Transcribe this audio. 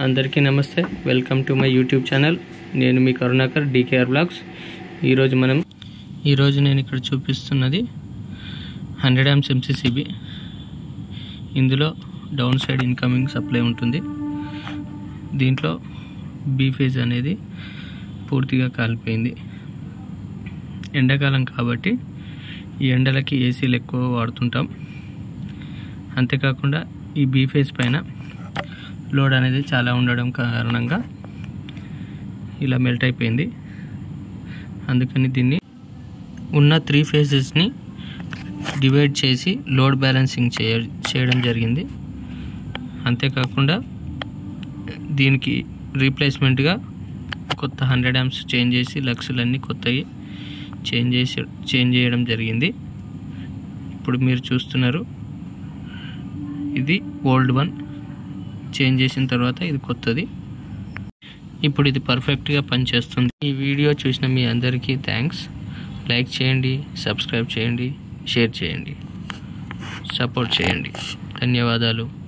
అందరికీ నమస్తే welcome to my YouTube channel నేను మీ కరుణాకర్ డీకేఆర్ బ్లాగ్స్ ఈరోజు మనం ఈరోజు నేను ఇక్కడ చూపిస్తున్నది హండ్రెడ్ యామ్స్ ఎంసీసీబీ ఇందులో డౌన్ సైడ్ ఇన్కమింగ్ సప్లై ఉంటుంది దీంట్లో బీ ఫేజ్ అనేది పూర్తిగా కాలిపోయింది ఎండాకాలం కాబట్టి ఈ ఎండలకి ఏసీలు ఎక్కువ వాడుతుంటాం అంతేకాకుండా ఈ బీ ఫేజ్ పైన లోడ్ అనేది చాలా ఉండడం కారణంగా ఇలా మెల్ట్ అయిపోయింది అందుకని దీన్ని ఉన్న త్రీ ఫేజెస్ని డివైడ్ చేసి లోడ్ బ్యాలెన్సింగ్ చేయ చేయడం జరిగింది అంతేకాకుండా దీనికి రీప్లేస్మెంట్గా కొత్త హండ్రెడ్ యామ్స్ చేంజ్ చేసి లక్స్లన్నీ కొత్తవి చేంజ్ చేసి చేంజ్ చేయడం జరిగింది ఇప్పుడు మీరు చూస్తున్నారు ఇది ఓల్డ్ వన్ చేంజ్ చేసిన తర్వాత ఇది కొత్తది ఇప్పుడు ఇది పర్ఫెక్ట్గా పనిచేస్తుంది ఈ వీడియో చూసిన మీ అందరికీ థ్యాంక్స్ లైక్ చేయండి సబ్స్క్రైబ్ చేయండి షేర్ చేయండి సపోర్ట్ చేయండి ధన్యవాదాలు